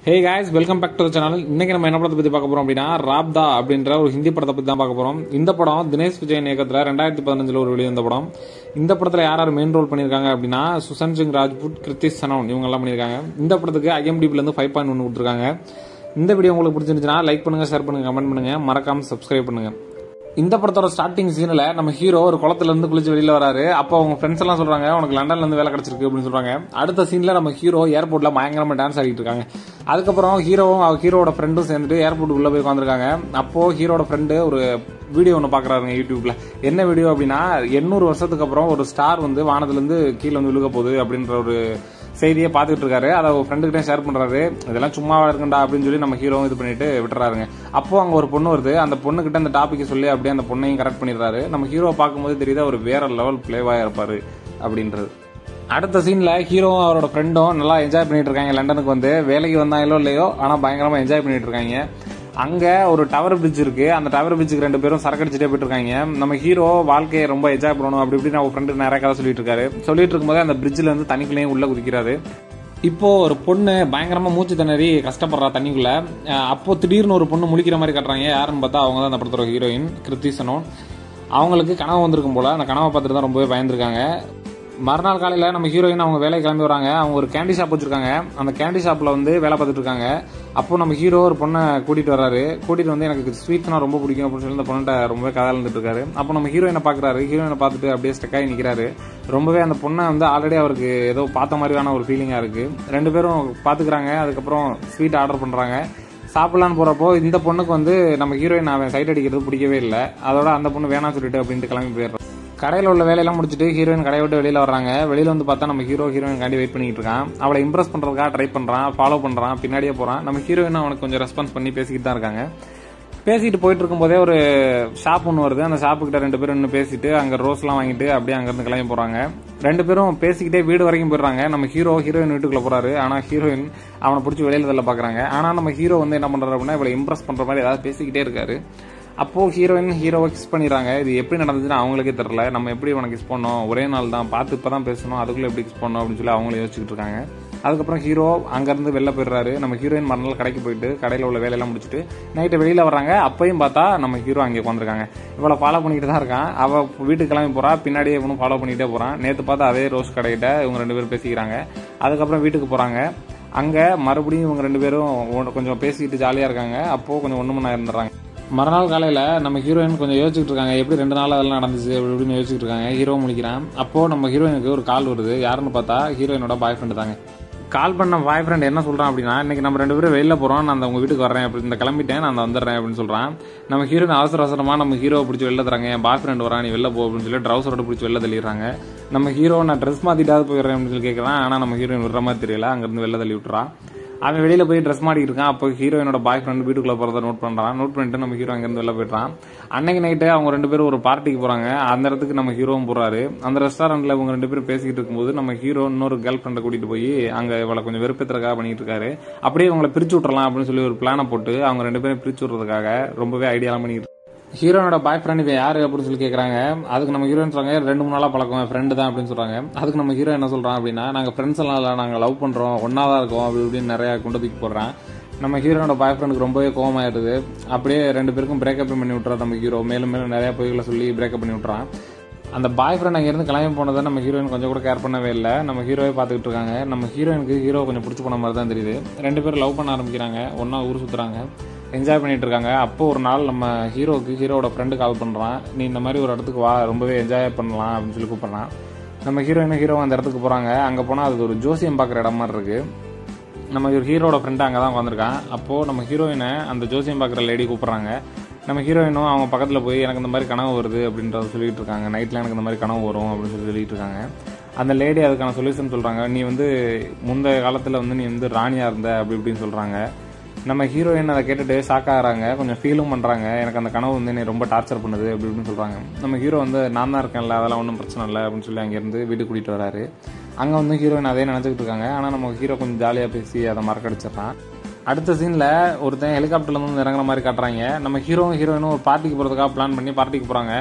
hey guys welcome back to channel இன்னைக்கு நம்ம என்ன படத்தை பத்தி பார்க்க போறோம் அப்படின்னா ராப்தா அப்படின்ற ஒரு ஹிந்தி படத்தை பத்தி தான் பார்க்க போறோம் இந்த படம் தினேஷ் விஜயன் இயக்கத்துல ரெண்டாயிரத்தி பதினஞ்சுல ஒரு வெளிவந்த படம் இந்த படத்துல யார் யார் மெயின் ரோல் பண்ணியிருக்காங்க அப்படின்னா சுசன் சிங் ராஜ்புட் கிருத்திஷ் சனோன் இவங்க எல்லாம் பண்ணியிருக்காங்க இந்த படத்துக்கு ஐஎம்டிபில இருந்து ஃபைவ் பாயிண்ட் ஒன்று கொடுத்துருக்காங்க இந்த வீடியோ உங்களுக்கு பிடிச்சிருந்துச்சுன்னா லைக் பண்ணுங்க ஷேர் பண்ணுங்க கமெண்ட் பண்ணுங்க மறக்காம சப்ஸ்கிரைப் பண்ணுங்க இந்த படத்தோட ஸ்டார்டிங் சீன்ல நம்ம ஹீரோ ஒரு குளத்துல இருந்து குளிச்சு வெளியில வராரு அப்போ அவங்க ஃப்ரெண்ட்ஸ் எல்லாம் சொல்றாங்க உனக்கு லண்டன்ல இருந்து வேலை கிடைச்சிருக்கு அப்படின்னு சொல்றாங்க அடுத்த சீன்ல நம்ம ஹீரோ ஏர்போர்ட்ல பயங்கரமா டான்ஸ் ஆடிட்டு இருக்காங்க அதுக்கப்புறம் ஹீரோவும் அவர் ஹீரோட ஃப்ரெண்டும் சேர்ந்துட்டு ஏர்போர்ட் உள்ள போய் உட்காந்துருக்காங்க அப்போ ஹீரோட ஃப்ரெண்டு ஒரு வீடியோ ஒன்று பாக்குறாருங்க யூடியூப்ல என்ன வீடியோ அப்படின்னா எண்ணூறு வருஷத்துக்கு அப்புறம் ஒரு ஸ்டார் வந்து வானத்துல இருந்து கீழே வந்து விழுக போகுது அப்படின்ற ஒரு செய்தியை பார்த்துட்டு இருக்காரு அதை ஒரு ஃப்ரெண்டு கிட்டே ஷேர் பண்றாரு இதெல்லாம் சும்மாவா இருக்குண்டா அப்படின்னு சொல்லி நம்ம ஹீரோவும் இது பண்ணிட்டு விட்டுறாருங்க அப்போ அங்க ஒரு பொண்ணு வருது அந்த பொண்ணு கிட்ட அந்த டாபிக் சொல்லி அப்படியே அந்த பொண்ணையும் கரெக்ட் பண்ணிடுறாரு நம்ம ஹீரோவை பார்க்கும்போது தெரியுது அவர் வேற லெவல் பிளேவா இருப்பாரு அப்படின்றது அடுத்த சீன்ல ஹீரோவும் அவரோட ஃப்ரெண்டும் நல்லா என்ஜாய் பண்ணிட்டு இருக்காங்க லண்டனுக்கு வந்து வேலைக்கு வந்தாங்களோ இல்லையோ ஆனா பயங்கரமா என்ஜாய் பண்ணிட்டு இருக்காங்க அங்க ஒரு டவர் பிரிட்ஜ் இருக்கு அந்த டவர் பிரிட்ஜுக்கு ரெண்டு பேரும் சரக்கடிச்சிட்டே போயிட்டு இருக்காங்க நம்ம ஹீரோ வாழ்க்கையை ரொம்ப என்ஜாய் பண்ணணும் அப்படி இப்படின்னு அவங்க ஃப்ரெண்டு நிறைய கதை சொல்லிட்டு இருக்காரு சொல்லிட்டு இருக்கும்போது அந்த பிரிட்ஜ்ல இருந்து தண்ணிக்குள்ளேயும் உள்ள குதிக்கிறாரு இப்போ ஒரு பொண்ணு பயங்கரமா மூச்சு திணறி கஷ்டப்படுறா தண்ணிக்குள்ள அஹ் அப்போ திடீர்னு ஒரு பொண்ணு முழிக்கிற மாதிரி காட்டுறாங்க யாருன்னு பார்த்தா அவங்க தான் அந்த படத்தோட ஹீரோயின் கிருத்திசனும் அவங்களுக்கு கனவு வந்திருக்கும் போல அந்த கனவை பார்த்துட்டு தான் ரொம்பவே பயந்துருக்காங்க மறுநாள் காலையில் நம்ம ஹீரோயின் அவங்க வேலைக்கு கிளம்பி வராங்க அவங்க ஒரு கேண்டி ஷாப் வச்சிருக்காங்க அந்த கேண்டி ஷாப்பில் வந்து வேலை பார்த்துட்டு இருக்காங்க அப்போ நம்ம ஹீரோ ஒரு பொண்ணை கூட்டிட்டு வராரு கூட்டிட்டு வந்து எனக்கு ஸ்வீட்ஸ்னா ரொம்ப பிடிக்கும் அப்படின்னு சொல்லி அந்த பொண்ணுகிட்ட ரொம்பவே கதை இருந்துட்டு இருக்காரு அப்போ நம்ம ஹீரோயினை பார்க்குறாரு ஹீரோயினை பார்த்துட்டு அப்படியே ஸ்டெக்காகி நிற்கிறாரு ரொம்பவே அந்த பொண்ணை வந்து ஆல்ரெடி அவருக்கு ஏதோ பார்த்த மாதிரியான ஒரு ஃபீலிங்காக இருக்கு ரெண்டு பேரும் பார்த்துக்கிறாங்க அதுக்கப்புறம் ஸ்வீட் ஆர்டர் பண்ணுறாங்க சாப்பிடலான்னு போறப்போ இந்த பொண்ணுக்கு வந்து நம்ம ஹீரோயின் அவன் சைட் அடிக்கிறது பிடிக்கவே இல்லை அதோட அந்த பொண்ணு வேணாம் சொல்லிட்டு அப்படின்ட்டு கிளம்பி போயிடுறான் கடையில் உள்ள வேலையெல்லாம் முடிச்சுட்டு ஹீரோயின் கடையை விட்டு வெளியில வர்றாங்க வெளியில வந்து பார்த்தா நம்ம ஹீரோ ஹீரோயின் காண்டி வெயிட் பண்ணிட்டு இருக்கான் அவளை இம்ப்ரெஸ் பண்றதுக்காக ட்ரை பண்றான் ஃபாலோ பண்றான் பின்னாடியே போறான் நம்ம ஹீரோயின் அவனுக்கு கொஞ்சம் ரெஸ்பான்ஸ் பண்ணி பேசிக்கிட்டு தான் இருக்காங்க பேசிட்டு போயிட்டு இருக்கும்போதே ஒரு ஷாப் ஒன்று வருது அந்த ஷாப்பு கிட்ட ரெண்டு பேரும் இன்னும் பேசிட்டு அங்க ரோஸ்லாம் வாங்கிட்டு அப்படியே அங்கிருந்து கிளம்பி போறாங்க ரெண்டு பேரும் பேசிக்கிட்டே வீடு வரைக்கும் போயிடுறாங்க நம்ம ஹீரோ ஹீரோயின் வீட்டுக்குள்ள போறாரு ஆனா ஹீரோயின் அவனை பிடிச்சி வெளியில தள்ள பாக்குறாங்க ஆனா நம்ம ஹீரோ வந்து என்ன பண்றாரு அப்படின்னா இவளை இம்ப்ரெஸ் பண்ற மாதிரி ஏதாவது பேசிக்கிட்டே இருக்காரு அப்போ ஹீரோயின் ஹீரோவை கிஸ் பண்ணிடுறாங்க இது எப்படி நடந்துச்சுன்னு அவங்களுக்கே தெரியல நம்ம எப்படி உனக்கு கிஸ் பண்ணோம் ஒரே நாள் தான் பார்த்து இப்போ தான் பேசணும் அதுக்குள்ள எப்படி கிஸ் பண்ணோம் அப்படின்னு சொல்லி அவங்களும் யோசிச்சுட்டு இருக்காங்க அதுக்கப்புறம் ஹீரோ அங்கேருந்து வெளில போயிடுறாரு நம்ம ஹீரோயின் மறுநாள் கடைக்கு போயிட்டு கடையில் உள்ள வேலையெல்லாம் முடிச்சுட்டு நைட்டு வெளியில் வராங்க அப்பயும் பார்த்தா நம்ம ஹீரோ அங்கே உட்காந்துருக்காங்க இவளை ஃபாலோ பண்ணிட்டு தான் இருக்கான் அவள் வீட்டுக்கு கிளம்பி போறா பின்னாடியே இவனும் ஃபாலோ பண்ணிட்டே போறான் நேற்று பார்த்தா அதே ரோஸ் கடைகிட்ட இவங்க ரெண்டு பேரும் பேசிக்கிறாங்க அதுக்கப்புறம் வீட்டுக்கு போறாங்க அங்கே மறுபடியும் இவங்க ரெண்டு பேரும் ஒ- கொஞ்சம் பேசிக்கிட்டு ஜாலியாக இருக்காங்க அப்போ கொஞ்சம் ஒன்று மணி இருந்துடுறாங்க மறுநாள் காலையில் நம்ம ஹீரோயின் கொஞ்சம் யோசிச்சுட்டு இருக்காங்க எப்படி ரெண்டு நாள் அதெல்லாம் நடந்துச்சு அப்படி இப்படின்னு யோசிச்சுட்டு இருக்காங்க ஹீரோ முடிக்கிறான் அப்போ நம்ம ஹீரோயினுக்கு ஒரு கால் வருது யாருன்னு பார்த்தா ஹீரோயினோட பாய் ஃப்ரெண்டு தாங்க கால் பண்ண பாய் ஃப்ரெண்ட் என்ன சொல்றான் அப்படின்னா இன்னைக்கு நம்ம ரெண்டு பேரும் வெளியில போறோம் நான் அந்த உங்க வீட்டுக்கு வரேன் அப்படி இந்த கிளம்பிட்டேன் நான் அந்த வந்துடுறேன் அப்படின்னு சொல்றான் நம்ம ஹீரோயின் அவசர அவசரமா நம்ம ஹீரோவை பிடிச்சி வெளில தராங்க என் பாய் ஃப்ரெண்ட் வரான் நீ வெளில போ அப்படின்னு சொல்லி ட்ரௌசரோட பிடிச்சி வெளில தள்ளிடுறாங்க நம்ம ஹீரோ நான் ட்ரெஸ் மாத்திட்டாவது போயிடுறேன் அப்படின்னு சொல்லி கேட்கறான் ஆனா நம்ம ஹீரோயின் விடுற மாதிரி தெரியல அங்கிருந்து வெளில தள்ளி விட்டுறான் அவன் வெளியில போய் ட்ரெஸ் மாட்டிட்டு இருக்கான் அப்போ ஹீரோயினோட பாய் ஃப்ரெண்ட் வீட்டுக்குள்ள போறத நோட் பண்றான் நோட் பண்ணிட்டு நம்ம ஹீரோ அங்கிருந்து வெளில போயிட்டான் அன்னைக்கு நைட்டு அவங்க ரெண்டு பேரும் ஒரு பார்ட்டிக்கு போறாங்க அந்த இடத்துக்கு நம்ம ஹீரோவும் போறாரு அந்த ரெஸ்டாரண்ட்ல இவங்க ரெண்டு பேரும் பேசிக்கிட்டு இருக்கும்போது நம்ம ஹீரோ இன்னொரு கேர்ள் ஃப்ரெண்டை கூட்டிட்டு போய் அங்க இவளை கொஞ்சம் வெறுப்பேத்துறதுக்காக பண்ணிட்டு இருக்காரு அப்படியே இவங்களை பிரிச்சு விட்டுறலாம் அப்படின்னு சொல்லி ஒரு பிளானை போட்டு அவங்க ரெண்டு பேரும் பிரிச்சு விடுறதுக்காக ரொம்பவே ஐடியாலாம் பண்ணிட்டு ஹீரோனோட பாய் ஃப்ரெண்ட் இவன் யாரு அப்படின்னு சொல்லி கேக்குறாங்க அதுக்கு நம்ம ஹீரோயின் சொல்றாங்க ரெண்டு மூணு நாளா பழக்கம் ஃப்ரெண்டு தான் அப்படின்னு சொல்றாங்க அதுக்கு நம்ம ஹீரோ என்ன சொல்றான் அப்படின்னா நாங்க ஃப்ரெண்ட்ஸ் எல்லாம் இல்ல நாங்க லவ் பண்றோம் ஒன்னா தான் இருக்கோம் அப்படி இப்படின்னு நிறைய கொண்டு தூக்கி போடுறான் நம்ம ஹீரோனோட பாய் ஃப்ரெண்டுக்கு ரொம்பவே கோவமாயிடுது அப்படியே ரெண்டு பேருக்கும் பிரேக்கப் பண்ணி விட்டுறா நம்ம ஹீரோ மேலும் மேலும் நிறைய பொய்களை சொல்லி பிரேக்கப் பண்ணி விட்டுறான் அந்த பாய் ஃப்ரெண்ட் அங்கேருந்து கிளம்பி போனதை நம்ம ஹீரோயின் கொஞ்சம் கூட கேர் பண்ணவே இல்லை நம்ம ஹீரோவே பார்த்துக்கிட்டு இருக்காங்க நம்ம ஹீரோயினுக்கு ஹீரோ கொஞ்சம் பிடிச்சி போன மாதிரி தான் தெரியுது ரெண்டு பேரும் லவ் பண்ண ஆரம்பிக்கிறாங்க ஒன்றா ஊர் சுற்றுறாங்க என்ஜாய் பண்ணிட்டு இருக்காங்க அப்போ ஒரு நாள் நம்ம ஹீரோவுக்கு ஹீரோவோட ஃப்ரெண்டு கால் பண்ணுறான் நீ இந்த மாதிரி ஒரு இடத்துக்கு வா ரொம்பவே என்ஜாய் பண்ணலாம் அப்படின்னு சொல்லி கூப்பிட்றான் நம்ம ஹீரோயினும் ஹீரோ அந்த இடத்துக்கு போகிறாங்க அங்கே போனால் அது ஒரு ஜோசியம் பார்க்குற இடம் மாதிரி இருக்குது நம்ம ஒரு ஹீரோட ஃப்ரெண்டு அங்கே தான் உட்காந்துருக்கான் அப்போது நம்ம ஹீரோயினை அந்த ஜோசியம் பார்க்குற லேடி கூப்பிட்றாங்க நம்ம ஹீரோயினும் அவங்க பக்கத்தில் போய் எனக்கு இந்த மாதிரி கனவு வருது அப்படின்றத சொல்லிட்டு இருக்காங்க நைட்டில் எனக்கு இந்த மாதிரி கனவு வரும் அப்படின்னு சொல்லி சொல்லிட்டு இருக்காங்க அந்த லேடி அதுக்கான சொல்யூஷன் சொல்கிறாங்க நீ வந்து முந்தைய காலத்தில் வந்து நீ வந்து ராணியாக இருந்த அப்படி இப்படின்னு சொல்கிறாங்க நம்ம ஹீரோயின் அதை கேட்டுட்டு ஷாக் ஆகுறாங்க கொஞ்சம் ஃபீலும் பண்ணுறாங்க எனக்கு அந்த கனவு வந்து என்னை ரொம்ப டார்ச்சர் பண்ணுது அப்படி இப்படின்னு சொல்கிறாங்க நம்ம ஹீரோ வந்து நான் தான் இருக்கேன்ல அதெல்லாம் ஒன்றும் பிரச்சனை இல்லை அப்படின்னு சொல்லி அங்கேருந்து வீட்டுக்கு கூட்டிகிட்டு வராரு அங்கே வந்து ஹீரோயின் அதே நினச்சிக்கிட்டு இருக்காங்க ஆனால் நம்ம ஹீரோ கொஞ்சம் ஜாலியாக பேசி அதை மறக்கடிச்சிடறான் அடுத்த சீனில் ஒருத்தன் ஹெலிகாப்டர்ல இருந்து இறங்குற மாதிரி காட்டுறாங்க நம்ம ஹீரோவும் ஹீரோயினும் ஒரு பார்ட்டிக்கு போகிறதுக்காக பிளான் பண்ணி பார்ட்டிக்கு போகிறாங்க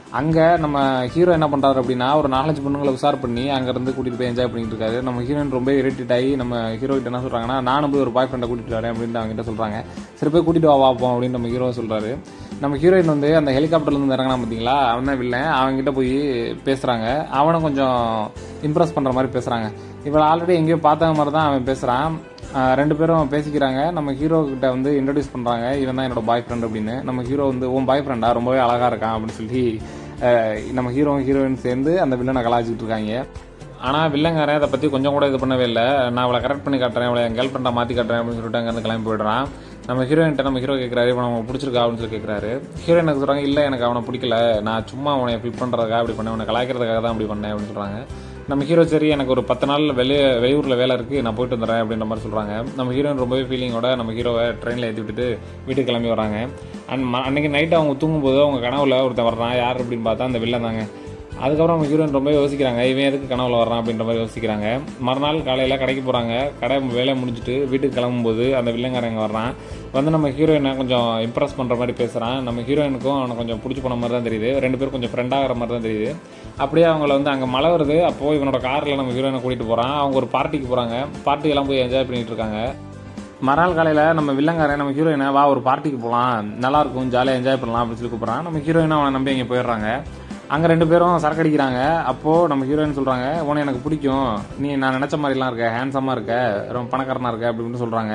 அங்கே நம்ம ஹீரோ என்ன பண்ணுறாரு அப்படின்னா ஒரு நாலஞ்சு பொண்ணுங்களை உசார் பண்ணி அங்கேருந்து கூட்டிகிட்டு போய் என்ஜாய் பண்ணிட்டு இருக்காரு நம்ம ஹீரோயின் ரொம்ப இரிட்டேட் ஆகி நம்ம ஹீரோ கிட்ட என்ன சொல்கிறாங்கன்னா நானும் போய் ஒரு பாய் ஃப்ரெண்டை கூட்டிகிட்டு வரேன் அப்படின்னு அவங்க கிட்ட சொல்கிறாங்க சரி போய் கூட்டிகிட்டு வா பார்ப்போம் அப்படின்னு நம்ம ஹீரோ சொல்கிறாரு நம்ம ஹீரோயின் வந்து அந்த ஹெலிகாப்டர்லேருந்து இறங்கினா பார்த்தீங்களா அவன் தான் வில்லன் அவன்கிட்ட போய் பேசுகிறாங்க அவனும் கொஞ்சம் இம்ப்ரெஸ் பண்ணுற மாதிரி பேசுகிறாங்க இவள் ஆல்ரெடி எங்கேயோ பார்த்த மாதிரி தான் அவன் பேசுகிறான் ஆஹ் ரெண்டு பேரும் பேசிக்கிறாங்க நம்ம ஹீரோ கிட்ட வந்து இன்ட்ரடியூஸ் பண்றாங்க இவன் தான் என்னோட பாய் ஃப்ரெண்ட் அப்படின்னு நம்ம ஹீரோ வந்து உன் பாய் ஃப்ரெண்டா ரொம்பவே அழகா இருக்கான் அப்படின்னு சொல்லி ஆஹ் நம்ம ஹீரோ ஹீரோயின் சேர்ந்து அந்த வில்லனை கலாச்சிட்டு இருக்காங்க ஆனா வில்லங்காரன் அதை பத்தி கொஞ்சம் கூட இது பண்ணவே இல்லை நான் அவளை கரெக்ட் பண்ணி காட்டுறேன் அவளை என் கேர்ள் ஃப்ரெண்டா மாத்தி காட்டுறேன் அப்படின்னு சொல்லிட்டு அங்கிருந்து கிளம்பி போயிடுறான் நம்ம ஹீரோயின்ட்ட நம்ம ஹீரோ கேட்கறாரு இவன் அவனுக்கு பிடிச்சிருக்கா அப்படின்னு சொல்லி கேட்கறாரு ஹீரோயின் சொல்றாங்க இல்ல எனக்கு அவனை பிடிக்கல நான் சும்மா அவனை ஃபில் பண்றதுக்காக அப்படி பண்ணேன் அவனை கலாய்க்கிறதுக்காக தான் அப்படி பண்ணேன் அப்படின்னு சொல்றாங்க நம்ம ஹீரோ சரி எனக்கு ஒரு பத்து நாள் வெளியே வெளியூர்ல வேலை இருக்கு நான் போயிட்டு வந்துடுறேன் அப்படின்ற மாதிரி சொல்றாங்க நம்ம ஹீரோயின் ரொம்பவே ஃபீலிங்கோட நம்ம ஹீரோவை ட்ரெயினில் ஏற்றி விட்டுட்டு வீட்டுக்கு கிளம்பி வராங்க அண்ட் அன்னைக்கு நைட்டு அவங்க தூங்கும்போது அவங்க கனவுல ஒருத்தன் வர்றான் யார் அப்படின்னு பார்த்தா அந்த வில்லன் தாங்க அதுக்கப்புறம் நம்ம ஹீரோயின் ரொம்ப யோசிக்கிறாங்க இவன் எதுக்கு கனவுல வர்றான் அப்படின்ற மாதிரி யோசிக்கிறாங்க மறுநாள் காலையில் கடைக்கு போகிறாங்க கடை வேலையை முடிஞ்சுட்டு வீட்டுக்கு கிளம்பும்போது அந்த வில்லங்காரங்க வர்றான் வந்து நம்ம ஹீரோயினை கொஞ்சம் இம்ப்ரெஸ் பண்ணுற மாதிரி பேசுகிறான் நம்ம ஹீரோயினுக்கும் அவனுக்கு கொஞ்சம் பிடிச்சி போன மாதிரி தான் தெரியுது ரெண்டு பேரும் கொஞ்சம் ஃப்ரெண்ட் ஆகிற மாதிரி தான் தெரியுது அப்படியே அவங்கள வந்து அங்கே மழை வருது அப்போது இவனோட காரில் நம்ம ஹீரோயினை கூட்டிகிட்டு போகிறான் அவங்க ஒரு பார்ட்டிக்கு போகிறாங்க பார்ட்டியெல்லாம் போய் என்ஜாய் பண்ணிட்டு இருக்காங்க மறுநாள் காலையில் நம்ம வில்லங்காரன் நம்ம ஹீரோயினை வா ஒரு பார்ட்டிக்கு போகலாம் நல்லா இருக்கும் ஜாலியாக என்ஜாய் பண்ணலாம் அப்படின்னு சொல்லி கூப்பிட்றான் நம்ம ஹீரோயினை அவனை நம்பி அங்கே போயிடுறாங்க அங்கே ரெண்டு பேரும் சரக்கு அடிக்கிறாங்க அப்போது நம்ம ஹீரோயின் சொல்கிறாங்க உன்னை எனக்கு பிடிக்கும் நீ நான் நினச்ச மாதிரிலாம் இருக்க ஹேண்ட்ஸமாக இருக்க ரொம்ப பணக்காரனாக இருக்க அப்படின்னு சொல்கிறாங்க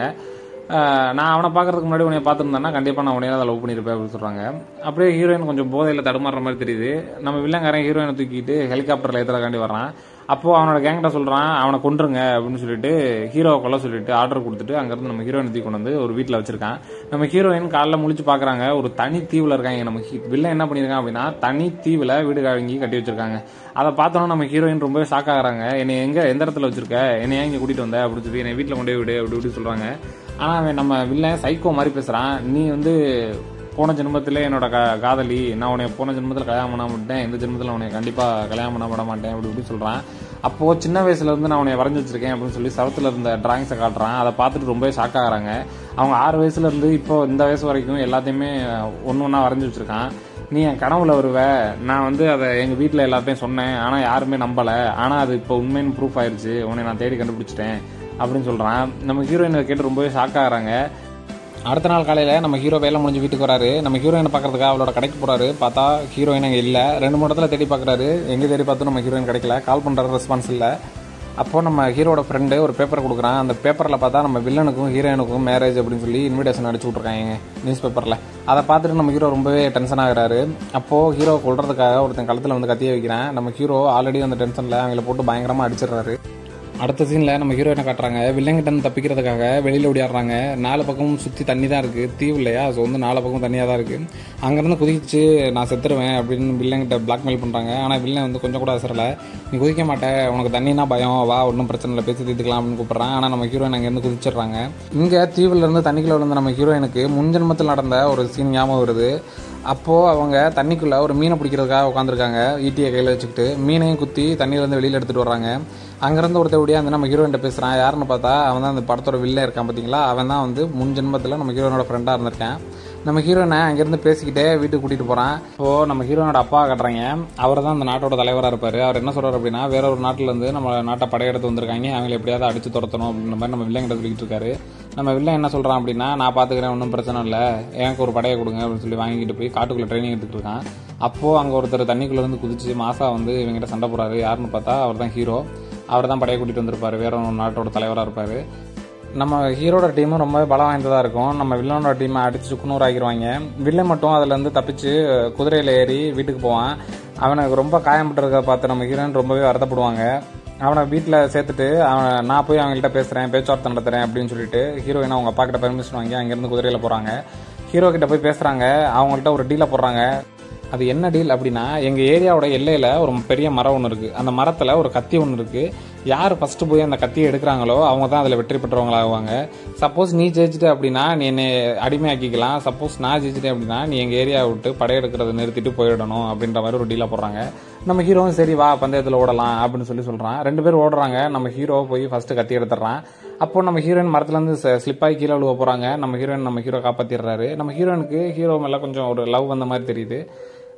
நான் அவனை பார்க்கறதுக்கு முன்னாடி உன்னை பார்த்துருந்தேன்னா கண்டிப்பாக நான் உன்னையே தான் லவ் பண்ணியிருப்பேன் அப்படின்னு சொல்கிறாங்க அப்படியே ஹீரோயின் கொஞ்சம் போதையில் தடுமாறுற மாதிரி தெரியுது நம்ம வில்லங்காரன் ஹீரோயினை தூக்கிட்டு ஹெலிகாப்டரில் ஏற்றுறக்காண்டி வர்றான் அப்போது அவனோட கேங்கிட்ட சொல்கிறான் அவனை கொன்றுங்க அப்படின்னு சொல்லிட்டு ஹீரோவை கொல்ல சொல்லிட்டு ஆர்டர் கொடுத்துட்டு அங்கேருந்து நம்ம ஹீரோயின் தூக்கி கொண்டு வந்து ஒரு வீட்டில் வச்சிருக்கான் நம்ம ஹீரோயின் காலைல முழிச்சு பார்க்குறாங்க ஒரு தனி தீவில் இருக்காங்க நம்ம ஹீ- வில்லன் என்ன பண்ணியிருக்கான் அப்படின்னா தனி தீவில் வீடு வாங்கி கட்டி வச்சிருக்காங்க அதை பார்த்தோன்னா நம்ம ஹீரோயின் ரொம்பவே ஷாக் ஆகுறாங்க என்னை எங்கே எந்த இடத்துல வச்சிருக்க என்னை ஏன் இங்கே கூட்டிகிட்டு வந்த அப்படின்னு சொல்லி என்னை வீட்டில் கொண்டு போய் விடு அப்படி இப்படி சொல்கிறாங்க ஆனால் அவன் நம்ம வில்லன் சைக்கோ மாதிரி பேசுகிறான் நீ வந்து போன ஜென்மத்தில் என்னோட க காதலி நான் உன்னை போன ஜென்மத்தில் கல்யாணம் பண்ண மாட்டேன் இந்த ஜென்மத்தில் உன்னை கண்டிப்பாக கல்யாணம் பண்ண விட மாட்டேன் அப்படி இப்படி சொல்கிறான் அப்போது சின்ன வயசுல இருந்து நான் உன்னை வரைஞ்சி வச்சிருக்கேன் அப்படின்னு சொல்லி சவத்தில் இருந்த டிராயிங்ஸை காட்டுறான் அதை பார்த்துட்டு ரொம்பவே ஷாக் ஆகுறாங்க அவங்க ஆறு வயசுல இருந்து இப்போ இந்த வயசு வரைக்கும் எல்லாத்தையுமே ஒன்று ஒன்றா வரைஞ்சி வச்சிருக்கான் நீ என் கனவுல வருவ நான் வந்து அதை எங்கள் வீட்டில் எல்லாத்தையும் சொன்னேன் ஆனால் யாருமே நம்பலை ஆனால் அது இப்போ உண்மைன்னு ப்ரூஃப் ஆயிருச்சு உன்னை நான் தேடி கண்டுபிடிச்சிட்டேன் அப்படின்னு சொல்கிறான் நம்ம ஹீரோயினை கேட்டு ரொம்பவே ஷாக் ஆகுறாங்க அடுத்த நாள் காலையில் நம்ம ஹீரோ வேலை முடிஞ்சு வீட்டுக்கு வராரு நம்ம ஹீரோயினை பார்க்கறதுக்காக அவளோட கடைக்கு போறாரு பார்த்தா ஹீரோயின் அங்கே இல்லை ரெண்டு மூணு இடத்துல தேடி பார்க்குறாரு எங்கே தேடி பார்த்தும் நம்ம ஹீரோயின் கிடைக்கல கால் பண்ணுறாரு ரெஸ்பான்ஸ் இல்லை அப்போ நம்ம ஹீரோட ஃப்ரெண்டு ஒரு பேப்பர் கொடுக்குறான் அந்த பேப்பரில் பார்த்தா நம்ம வில்லனுக்கும் ஹீரோயினுக்கும் மேரேஜ் அப்படின்னு சொல்லி இன்விடேஷன் அடிச்சு விட்ருக்காங்க நியூஸ் பேப்பரில் அதை பார்த்துட்டு நம்ம ஹீரோ ரொம்பவே டென்ஷன் ஆகுறாரு அப்போது ஹீரோ கொள்றதுக்காக ஒருத்தன் கழுத்தில் வந்து கத்திய வைக்கிறேன் நம்ம ஹீரோ ஆல்ரெடி அந்த டென்ஷனில் அவங்கள போட்டு பயங்கரமாக அடிச்சிடுறாரு அடுத்த சீனில் நம்ம ஹீரோயினை காட்டுறாங்க வில்லங்கிட்ட இருந்து தப்பிக்கிறதுக்காக வெளியில் ஓடியாடுறாங்க நாலு பக்கமும் சுற்றி தண்ணி தான் இருக்குது தீவு இல்லையா ஸோ வந்து நாலு பக்கமும் தண்ணியாக தான் இருக்குது அங்கேருந்து குதிச்சு நான் செத்துருவேன் அப்படின்னு வில்லங்கிட்ட பிளாக்மெயில் பண்ணுறாங்க ஆனால் வில்லன் வந்து கொஞ்சம் கூட அசரலை நீ குதிக்க மாட்டேன் உனக்கு தண்ணினா பயம் வா ஒன்றும் பிரச்சனை இல்லை பேசி தீர்த்துக்கலாம் அப்படின்னு கூப்பிட்றான் ஆனால் நம்ம ஹீரோயின் அங்கேருந்து குதிச்சிடுறாங்க இங்கே தீவுல இருந்து தண்ணிக்குள்ள விழுந்த நம்ம ஹீரோயினுக்கு முன்ஜென்மத்தில் நடந்த ஒரு சீன் ஞாபகம் வருது அப்போது அவங்க தண்ணிக்குள்ளே ஒரு மீனை பிடிக்கிறதுக்காக உட்காந்துருக்காங்க ஈட்டியை கையில் வச்சுக்கிட்டு மீனையும் குத்தி தண்ணியிலேருந்து வெளியில் எடுத்துகிட்டு வர்றாங்க அங்கேருந்து ஒருத்தர் ஒடியா வந்து நம்ம ஹீரோயின்ட்ட பேசுகிறான் யாருன்னு பார்த்தா அவன் தான் அந்த படத்தோட வில்ல இருக்கான் பார்த்தீங்களா அவன் தான் வந்து முன் ஜென்மத்தில் நம்ம ஹீரோயினோட ஃப்ரெண்டாக இருந்திருக்கேன் நம்ம ஹீரோயினை அங்கேருந்து பேசிக்கிட்டே வீட்டுக்கு கூட்டிகிட்டு போகிறான் இப்போது நம்ம ஹீரோனோட அப்பா கட்டுறாங்க அவர் தான் அந்த நாட்டோட தலைவராக இருப்பார் அவர் என்ன சொல்கிறார் அப்படின்னா வேற ஒரு நாட்டிலேருந்து நம்ம நாட்டை படையெடுத்து வந்திருக்காங்க அவங்களை எப்படியாவது அடிச்சு துரத்தணும் அப்படின்ற மாதிரி நம்ம வில்லங்கிட்ட சொல்லிட்டு இருக்காரு நம்ம வில்லன் என்ன சொல்கிறான் அப்படின்னா நான் பார்த்துக்கிறேன் ஒன்றும் பிரச்சனை இல்லை எனக்கு ஒரு படையை கொடுங்க அப்படின்னு சொல்லி வாங்கிட்டு போய் காட்டுக்குள்ளே ட்ரைனிங் எடுத்துக்கிட்டு இருக்கான் அப்போது அங்கே ஒருத்தர் தண்ணிக்குள்ளே இருந்து குதிச்சு மாசா வந்து இவங்ககிட்ட சண்டை போடுறாரு யாருன்னு பார்த்தா அவர் தான் ஹீரோ அவர் தான் படையை கூட்டிகிட்டு வந்திருப்பாரு வேற ஒரு நாட்டோட தலைவராக இருப்பார் நம்ம ஹீரோட டீமும் ரொம்ப பலம் வாய்ந்ததாக இருக்கும் நம்ம வில்லனோட டீமை அடிச்சு சுக்குநூறு ஆக்கிடுவாங்க வில்லன் மட்டும் அதுலேருந்து தப்பிச்சு குதிரையில் ஏறி வீட்டுக்கு போவான் அவனுக்கு ரொம்ப காயம்பட்டுருக்க பார்த்து நம்ம ஹீரோயின் ரொம்பவே வருத்தப்படுவாங்க அவனை வீட்டில் சேர்த்துட்டு அவன் நான் போய் அவங்கள்ட்ட பேசுகிறேன் பேச்சுவார்த்தை நடத்துகிறேன் அப்படின்னு சொல்லிட்டு ஹீரோயின் அவங்க அப்பா கிட்ட பெர்மிஷன் வாங்கி அங்கேருந்து குதிரையில் போகிறாங்க ஹீரோ கிட்ட போய் பேசுகிறாங்க அவங்கள்ட்ட ஒரு டீலை போடுறாங்க அது என்ன டீல் அப்படின்னா எங்கள் ஏரியாவோட எல்லையில் ஒரு பெரிய மரம் ஒன்று இருக்குது அந்த மரத்தில் ஒரு கத்தி ஒன்று இருக்குது யார் ஃபஸ்ட்டு போய் அந்த கத்தியை எடுக்கிறாங்களோ அவங்க தான் அதில் வெற்றி பெற்றவங்களாகுவாங்க சப்போஸ் நீ ஜெயிச்சிட்ட அப்படின்னா நீ என்னை அடிமையாக்கிக்கலாம் சப்போஸ் நான் ஜெயிச்சிட்டேன் அப்படின்னா நீ எங்கள் ஏரியாவை விட்டு படையெடுக்கிறத நிறுத்திட்டு போயிடணும் அப்படின்ற மாதிரி ஒரு டீலாக போடுறாங்க நம்ம ஹீரோவும் சரி வா பந்தயத்தில் ஓடலாம் அப்படின்னு சொல்லி சொல்கிறான் ரெண்டு பேர் ஓடுறாங்க நம்ம ஹீரோ போய் ஃபஸ்ட்டு கத்தி எடுத்துடுறான் அப்போ நம்ம ஹீரோயின் மரத்துலேருந்து ஸ்லிப் ஆகி கீழே விழுவ போகிறாங்க நம்ம ஹீரோயின் நம்ம ஹீரோ காப்பாற்றிடுறாரு நம்ம ஹீரோயினுக்கு ஹீரோ மேலே கொஞ்சம் ஒரு லவ் வந்த மாதிரி தெரியுது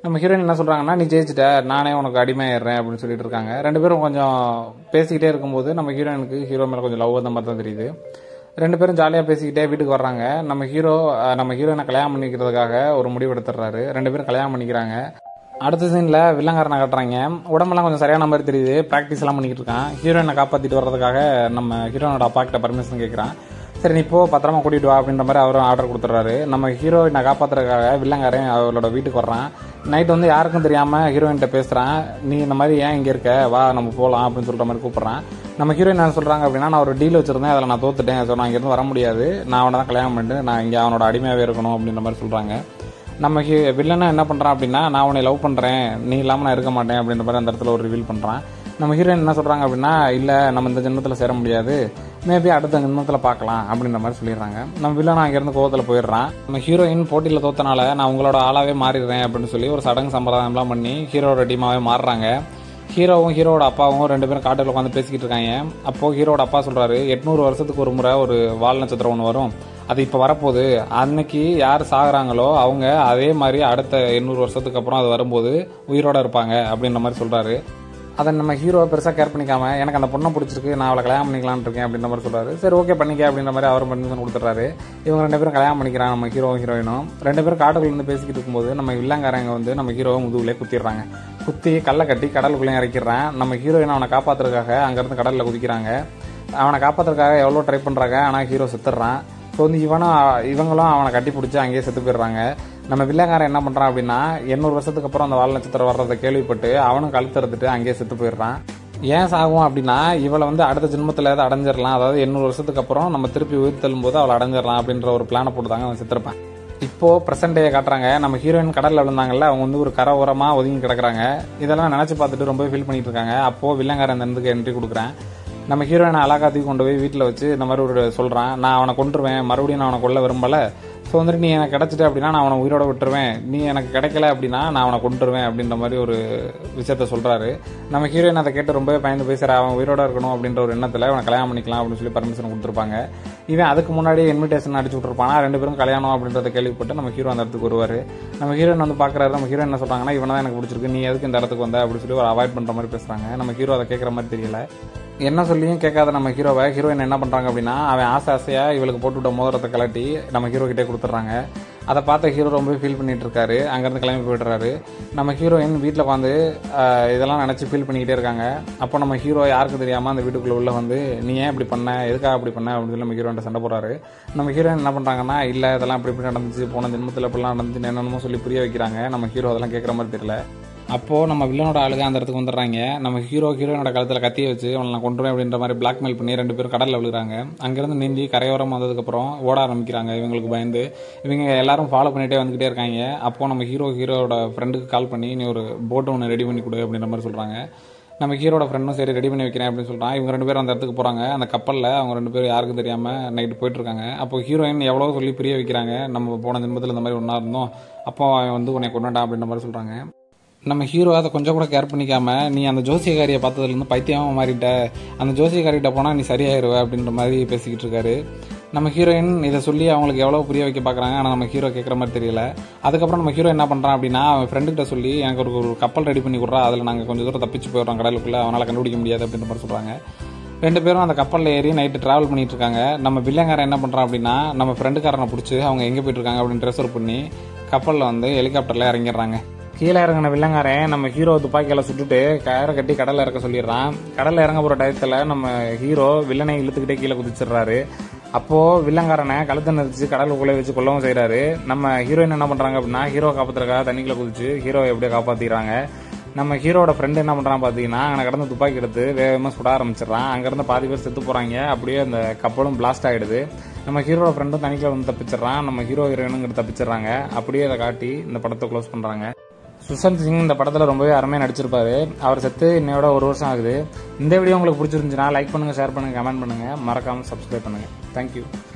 நம்ம ஹீரோயின் என்ன சொல்றாங்கன்னா நீ ஜெயிச்சிட்ட நானே உனக்கு அடிமையாயிடுறேன் அப்படின்னு சொல்லிட்டு இருக்காங்க ரெண்டு பேரும் கொஞ்சம் பேசிக்கிட்டே இருக்கும்போது நம்ம ஹீரோயினுக்கு ஹீரோ மேல கொஞ்சம் லவ் அந்த மாதிரி தான் தெரியுது ரெண்டு பேரும் ஜாலியாக பேசிக்கிட்டே வீட்டுக்கு வர்றாங்க நம்ம ஹீரோ அஹ், நம்ம ஹீரோயினை கல்யாணம் பண்ணிக்கிறதுக்காக ஒரு முடிவு எடுத்துடுறாரு ரெண்டு பேரும் கல்யாணம் பண்ணிக்கிறாங்க அடுத்த சீனில் வில்லங்காரனை காட்டுறாங்க உடம்பெல்லாம் கொஞ்சம் சரியான மாதிரி தெரியுது ப்ராக்டிஸ் எல்லாம் பண்ணிக்கிட்டு இருக்கான் ஹீரோயினை காப்பாற்றிட்டு வர்றதுக்காக நம்ம ஹீரோனோட அப்பா கிட்ட பர்மிஷன் கேட்குறான் சரி நீ போ பத்திரமா கூட்டிட்டு வா அப்படின்ற மாதிரி அவரும் ஆர்டர் கொடுத்துட்றாரு நம்ம ஹீரோயினை காப்பாத்துறதுக்காக வில்லங்காரன் அவளோட வீட்டுக்கு வர்றான் நைட் வந்து யாருக்கும் தெரியாம ஹீரோயின்கிட்ட பேசுறான் நீ இந்த மாதிரி ஏன் இங்க இருக்க வா நம்ம போகலாம் அப்படின்னு சொல்ற மாதிரி கூப்பிடுறான் நம்ம ஹீரோயின் என்ன சொல்றாங்க அப்படின்னா நான் ஒரு டீல் வச்சிருந்தேன் அதில் நான் தோத்துட்டேன் ஸோ நான் இங்கிருந்து வர முடியாது நான் அவனை தான் கல்யாணம் பண்ணிட்டு நான் இங்கே அவனோட அடிமையாவே இருக்கணும் அப்படின்ற மாதிரி சொல்றாங்க நம்ம ஹீ வில்லனை என்ன பண்றான் அப்படின்னா நான் உன்னை லவ் பண்றேன் நீ இல்லாம நான் இருக்க மாட்டேன் அப்படின்ற மாதிரி அந்த இடத்துல ஒரு ரிவீல் பண்றான் நம்ம ஹீரோயின் என்ன சொல்றாங்க அப்படின்னா இல்ல நம்ம இந்த ஜென்மத்தில் சேர முடியாது மேபி அடுத்த ஜென்மத்தில் பார்க்கலாம் அப்படின்ற மாதிரி சொல்லிடுறாங்க நம்ம வில்லன் அங்கேருந்து கோவத்தில் போயிடுறான் நம்ம ஹீரோயின் போட்டியில் தோத்தனால நான் உங்களோட ஆளாவே மாறிடுறேன் அப்படின்னு சொல்லி ஒரு சடங்கு சம்பிரதாயம்லாம் பண்ணி ஹீரோட டீமாவே மாறுறாங்க ஹீரோவும் ஹீரோட அப்பாவும் ரெண்டு பேரும் காட்டில் உட்காந்து பேசிக்கிட்டு இருக்காங்க அப்போ ஹீரோட அப்பா சொல்றாரு எட்நூறு வருஷத்துக்கு ஒரு முறை ஒரு வால் நட்சத்திரம் ஒன்று வரும் அது இப்போ வரப்போகுது அன்னைக்கு யார் சாகுறாங்களோ அவங்க அதே மாதிரி அடுத்த எண்ணூறு வருஷத்துக்கு அப்புறம் அது வரும்போது உயிரோட இருப்பாங்க அப்படின்ற மாதிரி சொல்றாரு அதை நம்ம ஹீரோவை பெருசாக கேர் பண்ணிக்காம எனக்கு அந்த பொண்ணை பிடிச்சிருக்கு நான் அவளை கல்யாணம் பண்ணிக்கலாம்னு இருக்கேன் அப்படின்ற மாதிரி சொல்றாரு சரி ஓகே பண்ணிக்க அப்படின்ற மாதிரி அவர் பர்மிஷன் கொடுத்துட்றாரு இவங்க ரெண்டு பேரும் கல்யாணம் பண்ணிக்கிறாங்க நம்ம ஹீரோவும் ஹீரோயினும் ரெண்டு பேரும் காட்டுக்குள்ள இருந்து பேசிக்கிட்டு இருக்கும்போது நம்ம வில்லங்காரங்க வந்து நம்ம ஹீரோவை முதுகுலே குத்திடுறாங்க குத்தி கல்லை கட்டி கடலுக்குள்ளேயும் இறக்கிடுறான் நம்ம ஹீரோயின் அவனை காப்பாத்துறதுக்காக அங்கேருந்து கடலில் குதிக்கிறாங்க அவனை காப்பாத்துறதுக்காக எவ்வளோ ட்ரை பண்ணுறாங்க ஆனால் ஹீரோ செத்துடுறான் ஸோ வந்து இவனும் இவங்களும் அவனை கட்டி பிடிச்சி அங்கேயே செத்து போயிடுறாங்க நம்ம வில்லங்காரன் என்ன பண்றான் அப்படின்னா எண்ணூறு வருஷத்துக்கு அப்புறம் அந்த வால் நட்சத்திரம் வர்றதை கேள்விப்பட்டு அவனும் கழுத்தறுத்துட்டு அங்கேயே செத்து போயிடுறான் ஏன் சாகும் அப்படின்னா இவளை வந்து அடுத்த ஜென்மத்தில் ஏதாவது அடைஞ்சிடலாம் அதாவது எண்ணூறு வருஷத்துக்கு அப்புறம் நம்ம திருப்பி உயிர் தள்ளும்போது அவளை அடைஞ்சிடலாம் அப்படின்ற ஒரு பிளானை போட்டு தாங்க அவன் செத்துருப்பான் இப்போ பிரசன்ட் டே காட்டுறாங்க நம்ம ஹீரோயின் கடல்ல விழுந்தாங்கல்ல அவங்க வந்து ஒரு கரை ஓரமா ஒதுங்கி கிடக்குறாங்க இதெல்லாம் நினைச்சு பார்த்துட்டு ரொம்ப ஃபீல் பண்ணிட்டு இருக்காங்க அப்போ வில்லங்காரன் இந்த இடத்துக்கு என்ட்ரி கொடுக்குறேன் நம்ம ஹீரோயினை அழகா தூக்கி கொண்டு போய் வீட்டில் வச்சு இந்த மாதிரி ஒரு சொல்றான் நான் அவனை கொண்டுருவேன் மறுபடியும் நான் அவனை கொல்ல விரும்பல ஸோ வந்துட்டு நீ எனக்கு கிடைச்சிட்ட அப்படின்னா நான் அவனை உயிரோட விட்டுருவேன் நீ எனக்கு கிடைக்கல அப்படின்னா நான் அவனை கொண்டுருவேன் அப்படின்ற மாதிரி ஒரு விஷயத்த சொல்றாரு நம்ம ஹீரோயின் அதை கேட்டு ரொம்பவே பயந்து பேசுற அவன் உயிரோட இருக்கணும் அப்படின்ற ஒரு எண்ணத்துல அவனை கல்யாணம் பண்ணிக்கலாம் அப்படின்னு சொல்லி பர்மிஷன் கொடுத்துருப்பாங்க இவன் அதுக்கு முன்னாடியே இன்விடேஷன் அடிச்சு விட்டுருப்பானா ரெண்டு பேரும் கல்யாணம் அப்படின்றத கேள்விப்பட்டு நம்ம ஹீரோ அந்த இடத்துக்கு வருவாரு நம்ம ஹீரோயின் வந்து பாக்குறாரு நம்ம ஹீரோ என்ன சொல்றாங்கன்னா இவனை தான் எனக்கு பிடிச்சிருக்கு நீ எதுக்கு இந்த இடத்துக்கு வந்த அப்படின்னு சொல்லி ஒரு அவாய்ட் பண்ற மாதிரி பேசுறாங்க நம்ம ஹீரோ அதை கேட்கற மாதிரி தெரியல என்ன சொல்லியும் கேட்காத நம்ம ஹீரோவை ஹீரோயின் என்ன பண்றாங்க அப்படின்னா அவன் ஆசை ஆசையா இவளுக்கு போட்டுவிட்ட மோதிரத்தை கலட்டி நம்ம ஹீரோ கிட்டே கொடுத்துட்றாங்க அதை பார்த்த ஹீரோ ரொம்ப ஃபீல் பண்ணிட்டு இருக்காரு அங்கேருந்து கிளம்பி போயிடுறாரு நம்ம ஹீரோயின் வீட்டில் உட்காந்து இதெல்லாம் நினச்சி ஃபீல் பண்ணிக்கிட்டே இருக்காங்க அப்போ நம்ம ஹீரோ யாருக்கு தெரியாமல் அந்த வீட்டுக்குள்ளே உள்ள வந்து நீ ஏன் இப்படி பண்ண எதுக்காக அப்படி பண்ண அப்படின்னு சொல்லி நம்ம ஹீரோயின் சண்டை போடுறாரு நம்ம ஹீரோயின் என்ன பண்ணுறாங்கன்னா இல்லை இதெல்லாம் இப்படி இப்படி நடந்துச்சு போன ஜென்மத்தில் இப்படிலாம் நடந்துச்சு என்னென்னமோ சொல்லி புரிய வைக்கிறாங்க நம்ம ஹீரோ அதெல்லாம் கேட்குற மாதிரி தெரியல அப்போது நம்ம வில்லனோட ஆளுங்க அந்த இடத்துக்கு வந்துடுறாங்க நம்ம ஹீரோ ஹீரோனோட கழுத்தில் கத்தியை வச்சு அவனை நான் கொண்டுருவேன் அப்படின்ற மாதிரி பிளாக்மெயில் பண்ணி ரெண்டு பேரும் கடலில் விழுகிறாங்க அங்கேருந்து நீந்தி கரையோரம் வந்ததுக்கப்புறம் ஓட ஆரம்பிக்கிறாங்க இவங்களுக்கு பயந்து இவங்க எல்லாரும் ஃபாலோ பண்ணிகிட்டே வந்துக்கிட்டே இருக்காங்க அப்போது நம்ம ஹீரோ ஹீரோட ஃப்ரெண்டுக்கு கால் பண்ணி நீ ஒரு போட்டை ஒன்று ரெடி பண்ணி கொடு அப்படின்ற மாதிரி சொல்கிறாங்க நம்ம ஹீரோட ஃப்ரெண்டும் சரி ரெடி பண்ணி வைக்கிறேன் அப்படின்னு சொல்கிறான் இவங்க ரெண்டு பேரும் அந்த இடத்துக்கு போகிறாங்க அந்த கப்பலில் அவங்க ரெண்டு பேரும் யாருக்கும் தெரியாமல் நைட்டு போயிட்டு இருக்காங்க அப்போ ஹீரோயின் எவ்வளோ சொல்லி புரிய வைக்கிறாங்க நம்ம போன ஜென்மத்தில் இந்த மாதிரி ஒன்றா இருந்தோம் அப்போ அவன் வந்து உன்னை கொண்டாடா அப்படின்ற மாதிரி சொல்கிறாங்க நம்ம ஹீரோ அதை கொஞ்சம் கூட கேர் பண்ணிக்காம நீ அந்த ஜோசியக்காரியை பார்த்ததுலேருந்து பைத்தியமாக மாறிட்ட அந்த ஜோசியக்காரிகிட்ட போனால் நீ சரியாயிருவ அப்படின்ற மாதிரி பேசிக்கிட்டு இருக்காரு நம்ம ஹீரோயின் இதை சொல்லி அவங்களுக்கு எவ்வளோ புரிய வைக்க பார்க்குறாங்க ஆனால் நம்ம ஹீரோ கேட்குற மாதிரி தெரியல அதுக்கப்புறம் நம்ம ஹீரோ என்ன பண்ணுறான் அப்படின்னா அவன் ஃப்ரெண்டுகிட்ட சொல்லி எனக்கு ஒரு ஒரு கப்பல் ரெடி பண்ணி கொடுறா அதில் நாங்கள் கொஞ்சம் தூரம் தப்பிச்சு போயிடுறோம் கடலுக்குள்ளே அவனால் கண்டுபிடிக்க முடியாது அப்படின்ற மாதிரி சொல்கிறாங்க ரெண்டு பேரும் அந்த கப்பலில் ஏறி நைட்டு ட்ராவல் பண்ணிட்டு இருக்காங்க நம்ம வில்லங்காரன் என்ன பண்ணுறான் அப்படின்னா நம்ம ஃப்ரெண்டுக்காரனை பிடிச்சி அவங்க எங்கே போயிட்டு இருக்காங்க அப்படின்னு ட்ரெஸ்ஸர் பண்ணி கப்பலில் வந்து ஹெலிகாப்டரில் இறங்கிடுறாங்க கீழே இறங்கின வில்லங்காரன் நம்ம ஹீரோ துப்பாக்கியால சுட்டுட்டு கயரை கட்டி கடல்ல இறக்க சொல்லிடுறான் கடல்ல இறங்க போற டயத்துல நம்ம ஹீரோ வில்லனை இழுத்துக்கிட்டே கீழே குதிச்சிடுறாரு அப்போ வில்லங்காரனை கழுத்தை நெரிச்சு கடலுக்குள்ளே வச்சு கொல்லவும் செய்றாரு நம்ம ஹீரோயின் என்ன பண்றாங்க அப்படின்னா ஹீரோ காப்பாத்துறதுக்காக தண்ணிக்குள்ள குதிச்சு ஹீரோவை எப்படியோ காப்பாத்திடுறாங்க நம்ம ஹீரோட ஃப்ரெண்டு என்ன பண்றான் பாத்தீங்கன்னா அங்கே கடந்து துப்பாக்கி எடுத்து வேகமாக சுட ஆரம்பிச்சிடறான் அங்கிருந்து பாதி பேர் செத்து போறாங்க அப்படியே அந்த கப்பலும் பிளாஸ்ட் ஆயிடுது நம்ம ஹீரோட ஃப்ரெண்டும் தனிக்கில் வந்து தப்பிச்சிடறான் நம்ம ஹீரோ ஹீரோயினுங்கிட்ட தப்பிச்சிடுறாங்க அப்படியே அதை காட்டி இந்த படத்தை க்ளோஸ் பண்றாங்க சுஷாந்த் சிங் இந்த படத்தில் ரொம்பவே அருமையாக நடிச்சிருப்பாரு அவர் செத்து இன்னையோட ஒரு வருஷம் ஆகுது இந்த வீடியோ உங்களுக்கு பிடிச்சிருந்துச்சுன்னா லைக் பண்ணுங்கள் ஷேர் பண்ணுங்கள் கமெண்ட் பண்ணுங்கள் மறக்காமல் சப்ஸ்கிரைப் பண்ணுங்கள் தேங்க்யூ